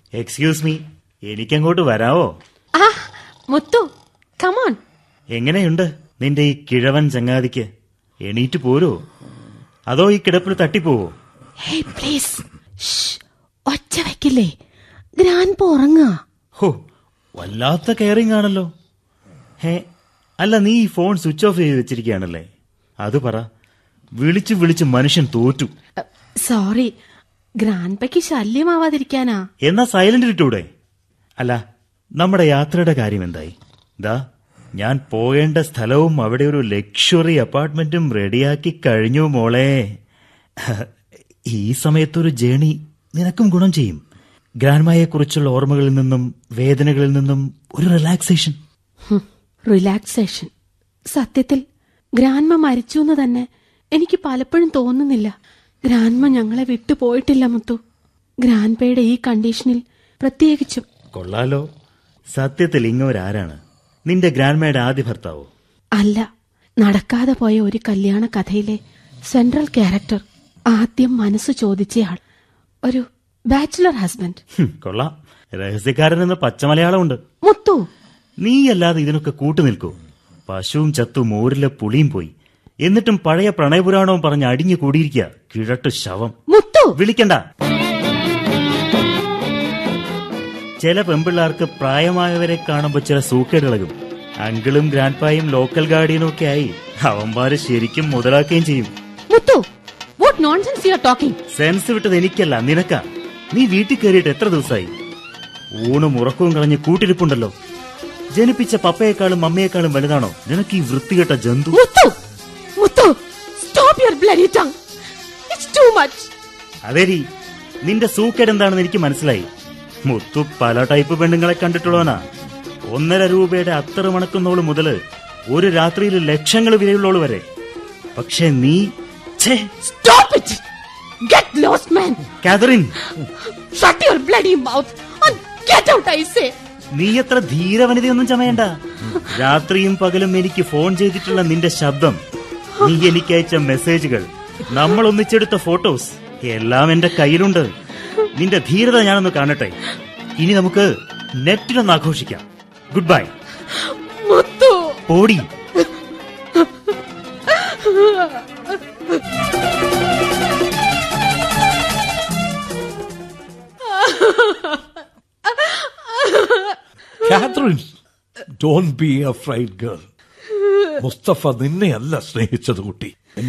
excuse me എനിക്കങ്ങോട്ട് വരാവോ ആ മുത്തു come on എങ്ങനെയുണ്ട് നിന്റെ ഈ കിഴവൻ ചങ്ങാതിക്ക് എണീറ്റ് പോരോ അതോ ഈ കിടപ്പിൽ തട്ടിപ്പോവോ ഹേ പ്ലീസ് ഒച്ച വെക്കില്ലേ ഗ്രാൻഡ് ഉറങ്ങാ ഹോ വല്ലാത്ത കെയറിംഗ് ആണല്ലോ ഹേ അല്ല നീ ഈ ഫോൺ സ്വിച്ച് ഓഫ് ചെയ്ത് വെച്ചിരിക്കുകയാണല്ലേ അത് പറ വിളിച്ചു വിളിച്ച് മനുഷ്യൻ തോറ്റു സോറി ഗ്രാൻഡ്പയ്ക്ക് ശല്യമാവാതിരിക്കാനാ എന്നാ സൈലന്റ് ഇട്ടൂടെ അല്ല നമ്മുടെ യാത്രയുടെ കാര്യം എന്തായി ദാ ഞാൻ പോകേണ്ട സ്ഥലവും അവിടെ ഒരു ലക്ഷറി അപ്പാർട്ട്മെന്റും റെഡിയാക്കി കഴിഞ്ഞു മോളെ ഈ സമയത്തൊരു ജേണി നിനക്കും ഗുണം ചെയ്യും ഗ്രാൻഡ്മയെ കുറിച്ചുള്ള ഓർമ്മകളിൽ നിന്നും വേദനകളിൽ നിന്നും ഒരു റിലാക്സേഷൻ റിലാക്സേഷൻ സത്യത്തിൽ ഗ്രാൻമ മരിച്ചു എന്ന് തന്നെ എനിക്ക് പലപ്പോഴും തോന്നുന്നില്ല ഗ്രാൻമ ഞങ്ങളെ വിട്ടുപോയിട്ടില്ല മുത്തു ഗ്രാൻപയുടെ ഈ കണ്ടീഷനിൽ പ്രത്യേകിച്ചും കൊള്ളാലോ സത്യത്തിൽ ഇങ്ങോരാരാണ് നിന്റെ ഗ്രാൻഡ്മയുടെ ആദ്യ ഭർത്താവോ അല്ല നടക്കാതെ പോയ ഒരു കല്യാണ കഥയിലെ സെൻട്രൽ ക്യാരക്ടർ ആദ്യം മനസ്സ് ചോദിച്ചയാൾ ഒരു ബാച്ചിലർ ഹസ്ബൻഡ് ഹും, കൊള്ളാം രഹസ്യക്കാരൻ എന്ന പച്ചമലയാളമുണ്ട് മുത്തു നീയല്ലാതെ ഇതിനൊക്കെ കൂട്ടു നിൽക്കൂ പശുവും ചത്തു മോരിലെ പുളിയും പോയി എന്നിട്ടും പഴയ പ്രണയപുരാണവും പറഞ്ഞ് അടിഞ്ഞു കൂടിയിരിക്കുക കിഴട്ട് ശവം മുത്തു വിളിക്കണ്ട ചില പെമ്പിള്ളാർക്ക് പ്രായമായവരെ കാണുമ്പോൾ ചില സൂക്കേടിളകും അങ്കിളും ഗ്രാൻഡ്പായും ലോക്കൽ ഗാർഡിയനും ഒക്കെ ആയി അവന്മാര് ശരിക്കും മുതലാക്കുകയും ചെയ്യും Muthu what nonsense you are talking sense വിട്ടത് എനിക്കല്ല നിനക്കാ നീ വീട്ടിൽ കയറിയിട്ട് എത്ര ദിവസമായി ഊണും ഉറക്കവും കളഞ്ഞ് കൂട്ടിരിപ്പുണ്ടല്ലോ ജനിപ്പിച്ച പപ്പയെക്കാളും അമ്മയെക്കാളും വലുതാണോ നിനക്ക് ഈ വൃത്തികെട്ട ജന്തു Muthu Muthu stop your bloody tongue it's too much അതേരി നിന്റെ സൂക്കേട് എന്താണെന്ന് എനിക്ക് മനസ്സിലായി മുത്തു പല ടൈപ്പ് പെണ്ണുങ്ങളെ കണ്ടിട്ടുള്ളവനാ ഒന്നര രൂപയുടെ അത്തറ് മണക്കുന്നോള് മുതല് ഒരു രാത്രിയിൽ ലക്ഷങ്ങൾ വിലയുള്ളോള് വരെ പക്ഷെ നീ ഛേ, stop it get lost man Catherine shut your bloody mouth and get out I say നീ എത്ര ധീരവനിതയൊന്നും ചമയണ്ട രാത്രിയും പകലും എനിക്ക് ഫോൺ ചെയ്തിട്ടുള്ള നിന്റെ ശബ്ദം നീ എനിക്ക് അയച്ച മെസ്സേജുകൾ നമ്മൾ ഒന്നിച്ചെടുത്ത ഫോട്ടോസ് എല്ലാം എന്റെ കയ്യിലുണ്ട് നിന്റെ ധീരത ഞാനൊന്ന് കാണട്ടെ ഇനി നമുക്ക് നെറ്റിലൊന്ന് ആഘോഷിക്കാം ഗുഡ് ബൈ മുത്തു പോടി Catherine don't be afraid girl Mustafa നിന്നെയല്ല സ്നേഹിച്ചത് കുട്ടി